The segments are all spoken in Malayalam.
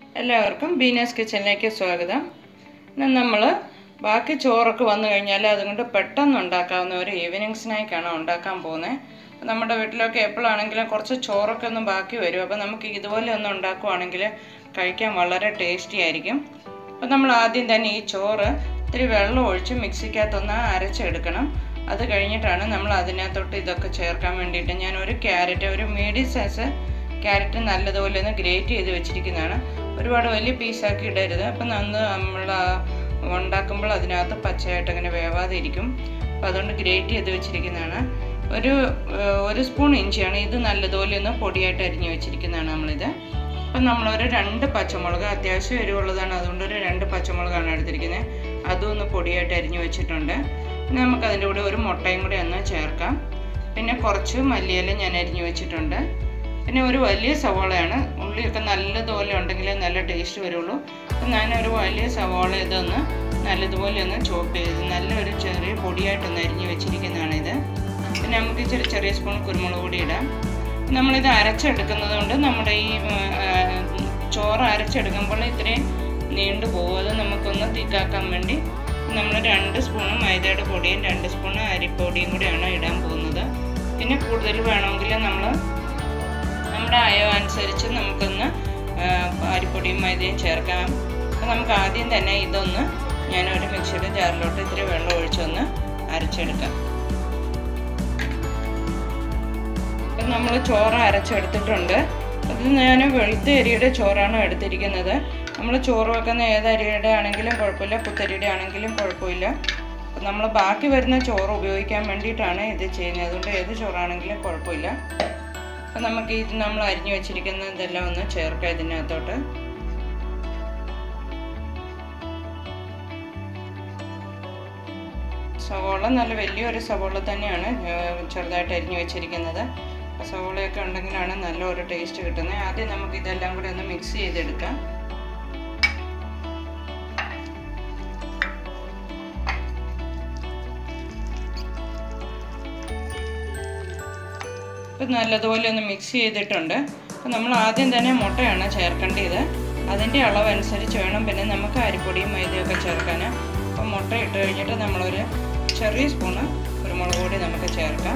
എല്ലാവർക്കും ബീനാസ് കിച്ചണിലേക്ക് സ്വാഗതം ഇന്ന് നമ്മൾ ബാക്കി ചോറൊക്കെ വന്നു കഴിഞ്ഞാൽ അതുകൊണ്ട് പെട്ടെന്ന് ഉണ്ടാക്കാവുന്ന ഒരു ഈവനിങ് സ്നാക്കാണ് ഉണ്ടാക്കാൻ പോകുന്നത് നമ്മുടെ വീട്ടിലൊക്കെ എപ്പോഴാണെങ്കിലും കുറച്ച് ചോറൊക്കെ ഒന്നും ബാക്കി വരും അപ്പോൾ നമുക്ക് ഇതുപോലെ ഒന്ന് ഉണ്ടാക്കുവാണെങ്കിൽ കഴിക്കാൻ വളരെ ടേസ്റ്റി ആയിരിക്കും അപ്പോൾ നമ്മൾ ആദ്യം തന്നെ ഈ ചോറ് ഇത്തിരി വെള്ളം ഒഴിച്ച് മിക്സിക്കകത്തൊന്ന് അരച്ചെടുക്കണം അത് കഴിഞ്ഞിട്ടാണ് നമ്മൾ അതിനകത്തോട്ട് ഇതൊക്കെ ചേർക്കാൻ വേണ്ടിയിട്ട് ഞാൻ ഒരു ക്യാരറ്റ് ഒരു മീഡിയം സൈസ് ക്യാരറ്റ് നല്ലതുപോലെ ഒന്ന് ഗ്രേറ്റ് ചെയ്ത് വെച്ചിരിക്കുന്നതാണ് ഒരുപാട് വലിയ പീസാക്കി ഇടരുത് അപ്പം നന്ന് നമ്മൾ ഉണ്ടാക്കുമ്പോൾ അതിനകത്ത് പച്ചയായിട്ട് അങ്ങനെ വേവാതെ ഇരിക്കും അപ്പം അതുകൊണ്ട് ഗ്രേറ്റ് ചെയ്ത് വെച്ചിരിക്കുന്നതാണ് ഒരു ഒരു സ്പൂൺ ഇഞ്ചിയാണ് ഇത് നല്ലതുപോലെ ഒന്ന് പൊടിയായിട്ട് അരിഞ്ഞ് വെച്ചിരിക്കുന്നതാണ് നമ്മളിത് അപ്പം നമ്മളൊരു രണ്ട് പച്ചമുളക് അത്യാവശ്യം എരിവുള്ളതാണ് അതുകൊണ്ട് ഒരു രണ്ട് പച്ചമുളകാണ് എടുത്തിരിക്കുന്നത് അതും ഒന്ന് പൊടിയായിട്ട് അരിഞ്ഞ് വെച്ചിട്ടുണ്ട് പിന്നെ നമുക്ക് അതിൻ്റെ കൂടെ ഒരു മുട്ടയും കൂടി ഒന്ന് ചേർക്കാം പിന്നെ കുറച്ച് മല്ലിയില ഞാൻ അരിഞ്ഞ് വെച്ചിട്ടുണ്ട് പിന്നെ ഒരു വലിയ സവാളയാണ് ഉള്ളിയൊക്കെ നല്ലതുപോലെ ഉണ്ടെങ്കിലേ നല്ല ടേസ്റ്റ് വരുള്ളൂ അപ്പം ഞാനൊരു വലിയ സവാള ഇതൊന്ന് നല്ലതുപോലെ ഒന്ന് ചോപ്പ് ചെയ്ത് നല്ലൊരു ചെറിയ പൊടിയായിട്ടൊന്ന് അരിഞ്ഞ് വെച്ചിരിക്കുന്നതാണിത് പിന്നെ നമുക്ക് ഇച്ചിരി ചെറിയ സ്പൂൺ കുരുമുളക് പൊടി ഇടാം നമ്മളിത് അരച്ചെടുക്കുന്നത് കൊണ്ട് നമ്മുടെ ഈ ചോറ് അരച്ചെടുക്കുമ്പോൾ ഇത്രയും നീണ്ടു പോകും അത് നമുക്കൊന്ന് തിക്കാക്കാൻ വേണ്ടി നമ്മൾ രണ്ട് സ്പൂണ് മൈദയുടെ പൊടിയും രണ്ട് സ്പൂണ് അരിപ്പൊടിയും കൂടിയാണ് ഇടാൻ പോകുന്നത് പിന്നെ കൂടുതൽ വേണമെങ്കിൽ നമ്മൾ നമ്മുടെ അയവ് അനുസരിച്ച് നമുക്കൊന്ന് അരിപ്പൊടിയും മൈദയും ചേർക്കാം അപ്പോൾ നമുക്ക് ആദ്യം തന്നെ ഇതൊന്ന് ഞാനൊരു മിക്സിയുടെ ജാറിലോട്ട് ഇത്തിരി വെള്ളം ഒഴിച്ചൊന്ന് അരച്ചെടുക്കാം അപ്പം നമ്മൾ ചോറ് അരച്ചെടുത്തിട്ടുണ്ട് അത് ഞാൻ വെളുത്ത അരിയുടെ ചോറാണ് എടുത്തിരിക്കുന്നത് നമ്മൾ ചോറ് വെക്കുന്ന ഏത് അരിയുടെ ആണെങ്കിലും കുഴപ്പമില്ല കുത്തരിയുടെ ആണെങ്കിലും കുഴപ്പമില്ല അപ്പം നമ്മൾ ബാക്കി വരുന്ന ചോറ് ഉപയോഗിക്കാൻ വേണ്ടിയിട്ടാണ് ഇത് ചെയ്യുന്നത് അതുകൊണ്ട് ഏത് ചോറാണെങ്കിലും കുഴപ്പമില്ല അപ്പം നമുക്ക് ഇത് നമ്മൾ അരിഞ്ഞു വെച്ചിരിക്കുന്ന ഇതെല്ലാം ഒന്ന് ചേർക്കാം ഇതിനകത്തോട്ട് സവോള നല്ല വലിയൊരു സവോള തന്നെയാണ് ചെറുതായിട്ട് അരിഞ്ഞു വെച്ചിരിക്കുന്നത് സവോളയൊക്കെ ഉണ്ടെങ്കിലാണ് നല്ല ഒരു ടേസ്റ്റ് കിട്ടുന്നത് ആദ്യം നമുക്ക് ഇതെല്ലാം കൂടി ഒന്ന് മിക്സ് ചെയ്തെടുക്കാം ഇപ്പം നല്ലതുപോലെ ഒന്ന് മിക്സ് ചെയ്തിട്ടുണ്ട് അപ്പം നമ്മൾ ആദ്യം തന്നെ മുട്ടയാണ് ചേർക്കേണ്ടത് അതിൻ്റെ അളവനുസരിച്ച് വേണം പിന്നെ നമുക്ക് അരിപ്പൊടിയും മൈദയൊക്കെ ചേർക്കാൻ അപ്പം മുട്ട ഇട്ട് കഴിഞ്ഞിട്ട് നമ്മളൊരു ചെറിയ സ്പൂണ് കുരുമുളക് പൊടി നമുക്ക് ചേർക്കാം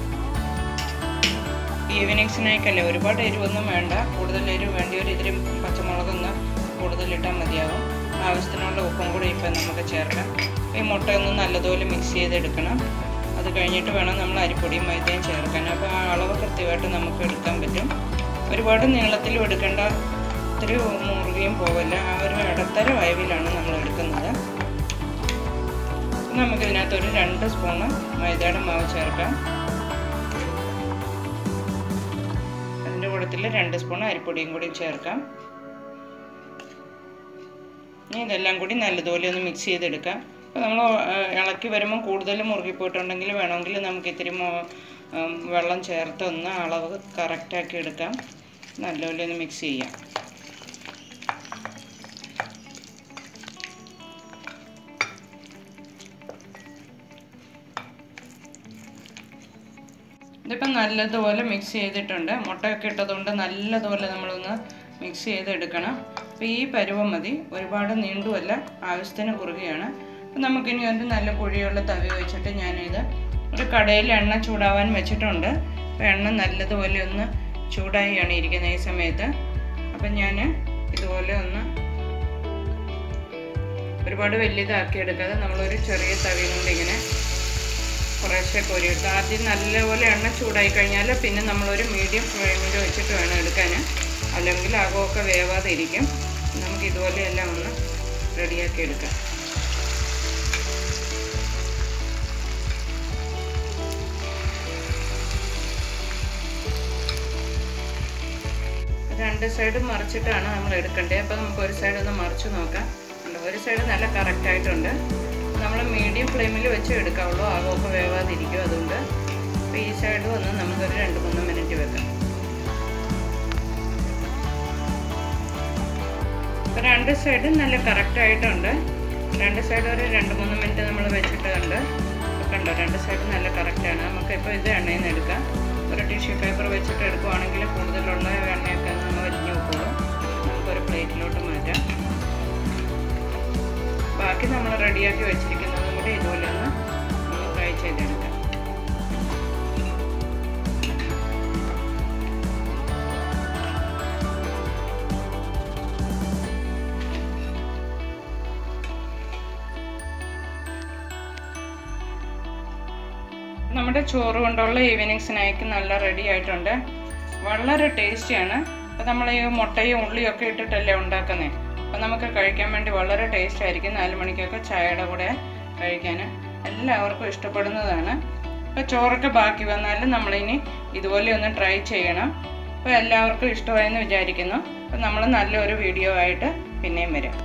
ഈവനിങ് സ്നാക്കല്ലേ ഒരുപാട് എരിവൊന്നും വേണ്ട കൂടുതൽ എരിവ് വേണ്ടി ഒരു ഇതിരി പച്ചമുളകൊന്ന് കൂടുതലിട്ടാൽ മതിയാവും ആവശ്യത്തിനുള്ള ഉപ്പും കൂടി ഇപ്പം നമുക്ക് ചേർക്കാം ഈ മുട്ട ഒന്ന് നല്ലതുപോലെ മിക്സ് ചെയ്തെടുക്കണം അത് കഴിഞ്ഞിട്ട് വേണം നമ്മൾ അരിപ്പൊടിയും മൈദയും ചേർക്കാൻ അപ്പോൾ ആ അളവ് കൃത്യമായിട്ട് നമുക്ക് എടുക്കാൻ പറ്റും ഒരുപാട് നീളത്തിലും എടുക്കേണ്ട ഒത്തിരി മുറുകയും പോവില്ല ആ ഒരു ഇടത്തര വയവിലാണ് നമ്മൾ എടുക്കുന്നത് നമുക്കിതിനകത്ത് ഒരു രണ്ട് സ്പൂണ് മൈദയുടെ മാവ് ചേർക്കാം അതിൻ്റെ കൂട്ടത്തിൽ രണ്ട് സ്പൂൺ അരിപ്പൊടിയും കൂടി ചേർക്കാം ഇനി ഇതെല്ലാം കൂടി നല്ലതുപോലെ ഒന്ന് മിക്സ് ചെയ്തെടുക്കാം അപ്പോൾ നമ്മൾ ഇളക്കി വരുമ്പോൾ കൂടുതൽ മുറുകിപ്പോയിട്ടുണ്ടെങ്കിൽ വേണമെങ്കിൽ നമുക്ക് ഇത്തിരി വെള്ളം ചേർത്ത് ഒന്ന് അളവ് കറക്റ്റാക്കി എടുക്കാം നല്ലപോലെ ഒന്ന് മിക്സ് ചെയ്യാം ഇതിപ്പം നല്ലതുപോലെ മിക്സ് ചെയ്തിട്ടുണ്ട് മുട്ടയൊക്കെ ഇട്ടതുകൊണ്ട് നല്ലതുപോലെ നമ്മളൊന്ന് മിക്സ് ചെയ്തെടുക്കണം അപ്പോൾ ഈ പരുവം മതി ഒരുപാട് നീണ്ടുമല്ല ആവശ്യത്തിന് കുറുകയാണ് അപ്പം നമുക്കിനി ഒരു നല്ല കുഴിയുള്ള തവി വെച്ചിട്ട് ഞാനിത് ഒരു കടയിൽ എണ്ണ ചൂടാവാൻ വെച്ചിട്ടുണ്ട് അപ്പോൾ എണ്ണ നല്ലതുപോലെ ഒന്ന് ചൂടായിയാണ് ഇരിക്കുന്നത് ഈ സമയത്ത് അപ്പം ഞാൻ ഇതുപോലെ ഒന്ന് ഒരുപാട് വലിയതാക്കി എടുക്കാതെ നമ്മളൊരു ചെറിയ തവി കൊണ്ട് ഇങ്ങനെ കുറേശ്ശെ കോരിയെടുക്കുക ആദ്യം നല്ലപോലെ എണ്ണ ചൂടായി കഴിഞ്ഞാൽ പിന്നെ നമ്മളൊരു മീഡിയം ഫ്ലെയിമിൽ വെച്ചിട്ട് വേണം എടുക്കാൻ അല്ലെങ്കിൽ അകമൊക്കെ വേവാതെ ഇരിക്കും നമുക്ക് ഇതുപോലെ എല്ലാം ഒന്ന് റെഡിയാക്കി എടുക്കാം രണ്ട് സൈഡ് മറിച്ചിട്ടാണ് നമ്മൾ എടുക്കേണ്ടത് അപ്പോൾ നമുക്ക് ഒരു സൈഡ് ഒന്ന് മറിച്ച് നോക്കാം ഒരു സൈഡ് നല്ല കറക്റ്റായിട്ടുണ്ട് നമ്മൾ മീഡിയം ഫ്ലെയിമിൽ വെച്ച് എടുക്കാവുള്ളൂ ആകമൊക്കെ വേവാതിരിക്കും അതുകൊണ്ട് അപ്പോൾ ഈ സൈഡ് വന്ന് നമുക്കൊരു രണ്ട് മൂന്ന് മിനിറ്റ് വെക്കാം അപ്പോൾ രണ്ട് സൈഡും നല്ല കറക്റ്റായിട്ടുണ്ട് രണ്ട് സൈഡ് ഒരു രണ്ട് മൂന്ന് മിനിറ്റ് നമ്മൾ വെച്ചിട്ടുണ്ട് കണ്ടോ രണ്ട് സൈഡ് നല്ല കറക്റ്റാണ് നമുക്കിപ്പോൾ ഇത് എണ്ണയിൽ നിന്ന് എടുക്കാം ഒരു ടിഷ്യൂ പേപ്പർ വെച്ചിട്ട് എടുക്കുവാണെങ്കിൽ കൂടുതലുള്ള എണ്ണയൊക്കെ നമ്മൾ വലിഞ്ഞു നോക്കുള്ളൂ നമുക്കൊരു പ്ലേറ്റിലോട്ട് മാറ്റാം റെഡിയാക്കി വെച്ചിരിക്കുന്നതും കൂടി ഇതുപോലെ ഒന്ന് ഒന്ന് ഫ്രൈ ചെയ്തെടുക്കാം നമ്മുടെ ചോറ് കൊണ്ടുള്ള ഈവനിങ് സ്നാക്ക് നല്ല റെഡി ആയിട്ടുണ്ട് വളരെ ടേസ്റ്റിയാണ് അപ്പോൾ നമ്മൾ ഈ മുട്ടയും ഉള്ളിയും ഒക്കെ ഇട്ടിട്ടല്ലേ ഉണ്ടാക്കുന്നത് അപ്പോൾ നമുക്ക് കഴിക്കാൻ വേണ്ടി വളരെ ടേസ്റ്റ് ആയിരിക്കും നാല് മണിക്കൊക്കെ ചായയുടെ കൂടെ കഴിക്കാൻ എല്ലാവർക്കും ഇഷ്ടപ്പെടുന്നതാണ് അപ്പോൾ ചോറൊക്കെ ബാക്കി വന്നാലും നമ്മളിനി ഇതുപോലെ ഒന്ന് ട്രൈ ചെയ്യണം അപ്പോൾ എല്ലാവർക്കും ഇഷ്ടമായെന്ന് വിചാരിക്കുന്നു അപ്പോൾ നമ്മൾ നല്ലൊരു വീഡിയോ ആയിട്ട് പിന്നെയും വരാം